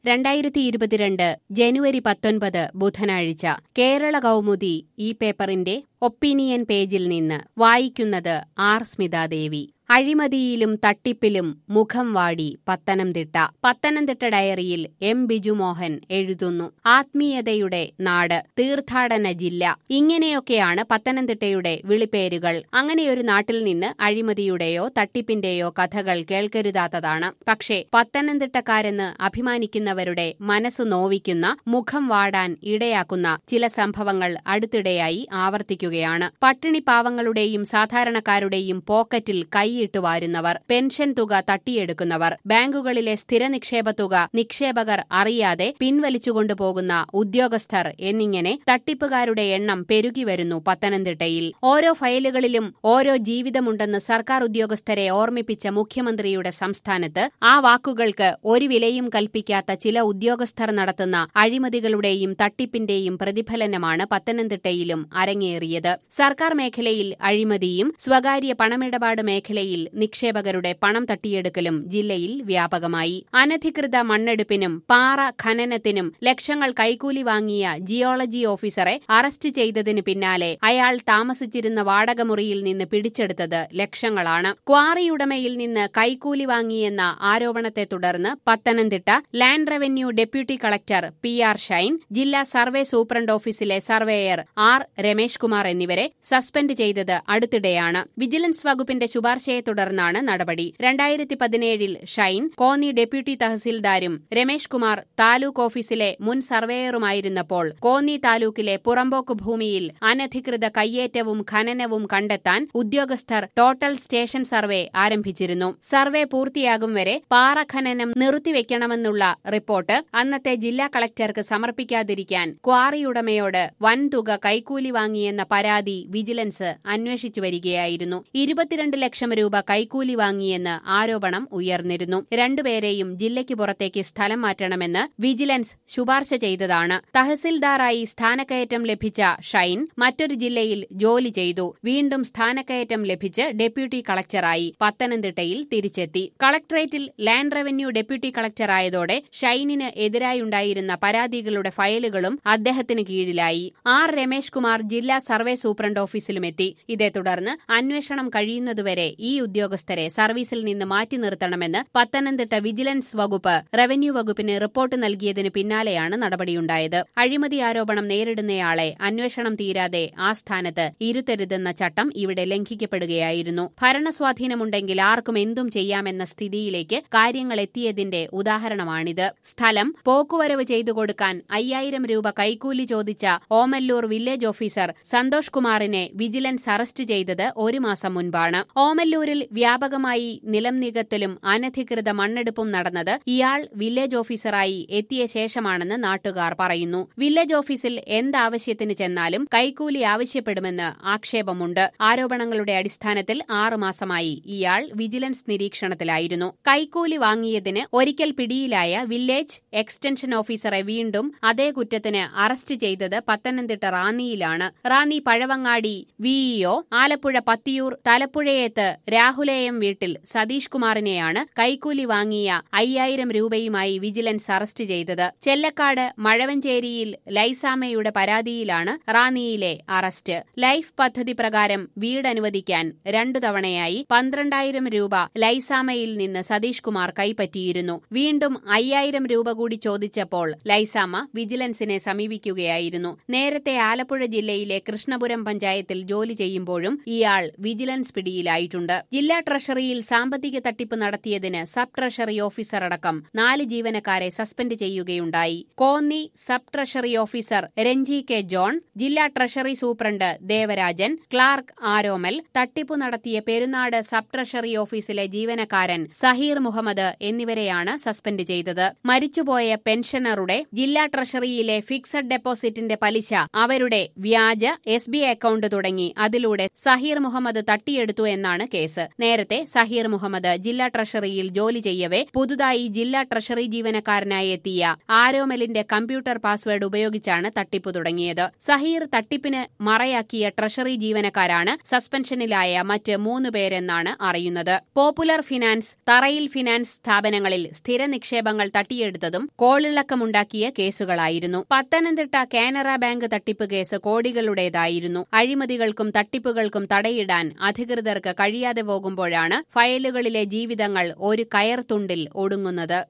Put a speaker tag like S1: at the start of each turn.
S1: രണ്ടായിരത്തി ഇരുപത്തിരണ്ട് ജനുവരി പത്തൊൻപത് ബുധനാഴ്ച കേരള കൗമുദി ഈ പേപ്പറിന്റെ ഒപ്പീനിയൻ പേജിൽ നിന്ന് വായിക്കുന്നത് ആർ സ്മിതാദേവി അഴിമതിയിലും തട്ടിപ്പിലും മുഖം വാടി പത്തനംതിട്ട പത്തനംതിട്ട ഡയറിയിൽ എം ബിജുമോഹൻ എഴുതുന്നു ആത്മീയതയുടെ നാട് തീർത്ഥാടന ജില്ല ഇങ്ങനെയൊക്കെയാണ് പത്തനംതിട്ടയുടെ വിളിപ്പേരുകൾ അങ്ങനെയൊരു നാട്ടിൽ നിന്ന് അഴിമതിയുടെയോ തട്ടിപ്പിന്റെയോ കഥകൾ കേൾക്കരുതാത്തതാണ് പക്ഷേ പത്തനംതിട്ടക്കാരെന്ന് അഭിമാനിക്കുന്നവരുടെ മനസ്സ് നോവിക്കുന്ന മുഖം വാടാൻ ഇടയാക്കുന്ന ചില സംഭവങ്ങൾ അടുത്തിടെയായി ആവർത്തിക്കുകയാണ് പട്ടിണി പാവങ്ങളുടെയും സാധാരണക്കാരുടെയും പോക്കറ്റിൽ കൈ കൈയിട്ട് വാരുന്നവർ പെൻഷൻ തുക തട്ടിയെടുക്കുന്നവർ ബാങ്കുകളിലെ സ്ഥിര നിക്ഷേപ തുക നിക്ഷേപകർ അറിയാതെ പിൻവലിച്ചുകൊണ്ടുപോകുന്ന ഉദ്യോഗസ്ഥർ എന്നിങ്ങനെ തട്ടിപ്പുകാരുടെ എണ്ണം പെരുകി വരുന്നു പത്തനംതിട്ടയിൽ ഓരോ ഫയലുകളിലും ഓരോ ജീവിതമുണ്ടെന്ന് സർക്കാർ ഉദ്യോഗസ്ഥരെ ഓർമ്മിപ്പിച്ച മുഖ്യമന്ത്രിയുടെ സംസ്ഥാനത്ത് ആ വാക്കുകൾക്ക് ഒരു വിലയും കൽപ്പിക്കാത്ത ചില ഉദ്യോഗസ്ഥർ നടത്തുന്ന അഴിമതികളുടെയും തട്ടിപ്പിന്റെയും പ്രതിഫലനമാണ് പത്തനംതിട്ടയിലും അരങ്ങേറിയത് സർക്കാർ മേഖലയിൽ അഴിമതിയും സ്വകാര്യ പണമിടപാട് മേഖലയിൽ മേഖലയിൽ നിക്ഷേപകരുടെ പണം തട്ടിയെടുക്കലും ജില്ലയിൽ വ്യാപകമായി അനധികൃത മണ്ണെടുപ്പിനും പാറ ഖനനത്തിനും ലക്ഷങ്ങൾ കൈക്കൂലി വാങ്ങിയ ജിയോളജി ഓഫീസറെ അറസ്റ്റ് ചെയ്തതിന് പിന്നാലെ അയാൾ താമസിച്ചിരുന്ന വാടകമുറിയിൽ നിന്ന് പിടിച്ചെടുത്തത് ലക്ഷങ്ങളാണ് ക്വാറിയുടമയിൽ നിന്ന് കൈക്കൂലി വാങ്ങിയെന്ന ആരോപണത്തെ തുടർന്ന് Pathanamthitta land revenue deputy collector P R Shine ജില്ലാ സർവേ സൂപ്രണ്ട് ഓഫീസിലെ സർവേയർ ആർ രമേഷ് കുമാർ എന്നിവരെ സസ്പെൻഡ് ചെയ്തത് അടുത്തിടെയാണ് വിജിലൻസ് വകുപ്പിന്റെ ശുപാർശ ശുപാർശയെ തുടർന്നാണ് നടപടി രണ്ടായിരത്തി പതിനേഴിൽ ഷൈൻ കോന്നി ഡെപ്യൂട്ടി തഹസിൽദാരും രമേഷ് കുമാർ താലൂക്ക് ഓഫീസിലെ മുൻ സർവേയറുമായിരുന്നപ്പോൾ കോന്നി താലൂക്കിലെ പുറമ്പോക്ക് ഭൂമിയിൽ അനധികൃത കയ്യേറ്റവും ഖനനവും കണ്ടെത്താൻ ഉദ്യോഗസ്ഥർ ടോട്ടൽ സ്റ്റേഷൻ സർവേ ആരംഭിച്ചിരുന്നു സർവേ പൂർത്തിയാകും വരെ പാറ ഖനനം നിർത്തിവെക്കണമെന്നുള്ള റിപ്പോർട്ട് അന്നത്തെ ജില്ലാ കളക്ടർക്ക് സമർപ്പിക്കാതിരിക്കാൻ ക്വാറിയുടമയോട് വൻതുക കൈക്കൂലി വാങ്ങിയെന്ന പരാതി വിജിലൻസ് അന്വേഷിച്ചു വരികയായിരുന്നു ഇരുപത്തിരണ്ട് ലക്ഷം രൂപ കൈക്കൂലി വാങ്ങിയെന്ന് ആരോപണം ഉയർന്നിരുന്നു രണ്ടുപേരെയും ജില്ലയ്ക്ക് പുറത്തേക്ക് സ്ഥലം മാറ്റണമെന്ന് വിജിലൻസ് ശുപാർശ ചെയ്തതാണ് തഹസിൽദാറായി സ്ഥാനക്കയറ്റം ലഭിച്ച ഷൈൻ മറ്റൊരു ജില്ലയിൽ ജോലി ചെയ്തു വീണ്ടും സ്ഥാനക്കയറ്റം ലഭിച്ച് ഡെപ്യൂട്ടി കളക്ടറായി പത്തനംതിട്ടയിൽ തിരിച്ചെത്തി കളക്ടറേറ്റിൽ ലാൻഡ് റവന്യൂ ഡെപ്യൂട്ടി കളക്ടറായതോടെ ഷൈനിന് എതിരായുണ്ടായിരുന്ന പരാതികളുടെ ഫയലുകളും അദ്ദേഹത്തിന് കീഴിലായി ആർ രമേഷ് കുമാർ ജില്ലാ സർവേ സൂപ്രണ്ട് ഓഫീസിലുമെത്തി ഇതേ തുടർന്ന് അന്വേഷണം കഴിയുന്നതുവരെ ഈ ഉദ്യോഗസ്ഥരെ സർവീസിൽ നിന്ന് മാറ്റി നിർത്തണമെന്ന് പത്തനംതിട്ട വിജിലൻസ് വകുപ്പ് റവന്യൂ വകുപ്പിന് റിപ്പോർട്ട് നൽകിയതിന് പിന്നാലെയാണ് നടപടിയുണ്ടായത് അഴിമതി ആരോപണം നേരിടുന്നയാളെ അന്വേഷണം തീരാതെ ആ സ്ഥാനത്ത് ഇരുത്തരുതെന്ന ചട്ടം ഇവിടെ ലംഘിക്കപ്പെടുകയായിരുന്നു ഭരണസ്വാധീനമുണ്ടെങ്കിൽ ആർക്കും എന്തും ചെയ്യാമെന്ന സ്ഥിതിയിലേക്ക് കാര്യങ്ങൾ എത്തിയതിന്റെ ഉദാഹരണമാണിത് സ്ഥലം പോക്കുവരവ് ചെയ്തു കൊടുക്കാൻ അയ്യായിരം രൂപ കൈക്കൂലി ചോദിച്ച ഓമല്ലൂർ വില്ലേജ് ഓഫീസർ സന്തോഷ് കുമാറിനെ വിജിലൻസ് അറസ്റ്റ് ചെയ്തത് ഒരു മാസം മുൻപാണ് ഓമല്ലൂരിൽ വ്യാപകമായി നിലം നികത്തലും അനധികൃത മണ്ണെടുപ്പും നടന്നത് ഇയാൾ വില്ലേജ് ഓഫീസറായി എത്തിയ ശേഷമാണെന്ന് നാട്ടുകാർ പറയുന്നു വില്ലേജ് ഓഫീസിൽ എന്താവശ്യത്തിന് ചെന്നാലും കൈക്കൂലി ആവശ്യപ്പെടുമെന്ന് ആക്ഷേപമുണ്ട് ആരോപണങ്ങളുടെ അടിസ്ഥാനത്തിൽ ആറുമാസമായി ഇയാൾ വിജിലൻസ് നിരീക്ഷണത്തിലായിരുന്നു കൈക്കൂലി വാങ്ങിയതിന് ഒരിക്കൽ പിടിയിലായ വില്ലേജ് എക്സ്റ്റൻഷൻ ഓഫീസറെ വീണ്ടും അതേ കുറ്റത്തിന് അറസ്റ്റ് ചെയ്തത് പത്തനംതിട്ട റാന്നിയിലാണ് റാന്നി പഴവങ്ങാടി വിഇഒ ആലപ്പുഴ പത്തിയൂർ തലപ്പുഴയേത്ത് രാഹുലേയം വീട്ടിൽ സതീഷ് കുമാറിനെയാണ് കൈക്കൂലി വാങ്ങിയ അയ്യായിരം രൂപയുമായി വിജിലൻസ് അറസ്റ്റ് ചെയ്തത് ചെല്ലക്കാട് മഴവഞ്ചേരിയിൽ ലൈസാമയുടെ പരാതിയിലാണ് റാന്നിയിലെ അറസ്റ്റ് ലൈഫ് പദ്ധതി പ്രകാരം വീട് അനുവദിക്കാൻ രണ്ടു തവണയായി പന്ത്രണ്ടായിരം രൂപ ലൈസാമയിൽ നിന്ന് സതീഷ് കുമാർ കൈപ്പറ്റിയിരുന്നു വീണ്ടും അയ്യായിരം രൂപ കൂടി ചോദിച്ചപ്പോൾ ലൈസാമ വിജിലൻസിനെ സമീപിക്കുകയായിരുന്നു നേരത്തെ ആലപ്പുഴ ജില്ലയിലെ കൃഷ്ണപുരം പഞ്ചായത്തിൽ ജോലി ചെയ്യുമ്പോഴും ഇയാൾ വിജിലൻസ് പിടിയിലായിട്ടുണ്ട് ജില്ലാ ട്രഷറിയിൽ സാമ്പത്തിക തട്ടിപ്പ് നടത്തിയതിന് സബ് ട്രഷറി ഓഫീസർ അടക്കം നാല് ജീവനക്കാരെ സസ്പെൻഡ് ചെയ്യുകയുണ്ടായി Konni sub treasury officer Renji K John ജില്ലാ treasury superintendent Devarajan clerk Aromal തട്ടിപ്പു നടത്തിയ പെരുന്നാട് സബ് ട്രഷറി ഓഫീസിലെ ജീവനക്കാരൻ സഹീർ മുഹമ്മദ് എന്നിവരെയാണ് സസ്പെൻഡ് ചെയ്തത് മരിച്ചുപോയ പെൻഷനറുടെ ജില്ലാ ട്രഷറിയിലെ ഫിക്സഡ് ഡെപ്പോസിറ്റിന്റെ പലിശ അവരുടെ വ്യാജ എസ് ബി അക്കൌണ്ട് തുടങ്ങി അതിലൂടെ സഹീർ മുഹമ്മദ് തട്ടിയെടുത്തു എന്നാണ് കേസ് കേസ് നേരത്തെ സഹീർ മുഹമ്മദ് ജില്ലാ ട്രഷറിയിൽ ജോലി ചെയ്യവെ പുതുതായി ജില്ലാ ട്രഷറി ജീവനക്കാരനായി എത്തിയ ആരോമലിന്റെ കമ്പ്യൂട്ടർ പാസ്വേഡ് ഉപയോഗിച്ചാണ് തട്ടിപ്പ് തുടങ്ങിയത് സഹീർ തട്ടിപ്പിന് മറയാക്കിയ ട്രഷറി ജീവനക്കാരാണ് സസ്പെൻഷനിലായ മറ്റ് മൂന്ന് പേരെന്നാണ് അറിയുന്നത് പോപ്പുലർ ഫിനാൻസ് തറയിൽ ഫിനാൻസ് സ്ഥാപനങ്ങളിൽ സ്ഥിര നിക്ഷേപങ്ങൾ തട്ടിയെടുത്തതും കോളിളക്കമുണ്ടാക്കിയ കേസുകളായിരുന്നു പത്തനംതിട്ട കാനറ ബാങ്ക് തട്ടിപ്പ് കേസ് കോടികളുടേതായിരുന്നു അഴിമതികൾക്കും തട്ടിപ്പുകൾക്കും തടയിടാൻ അധികൃതർക്ക് കഴിയാതെ പോകുമ്പോഴാണ് ഫയലുകളിലെ ജീവിതങ്ങൾ ഒരു കയർത്തുണ്ടിൽ ഒടുങ്ങുന്നത്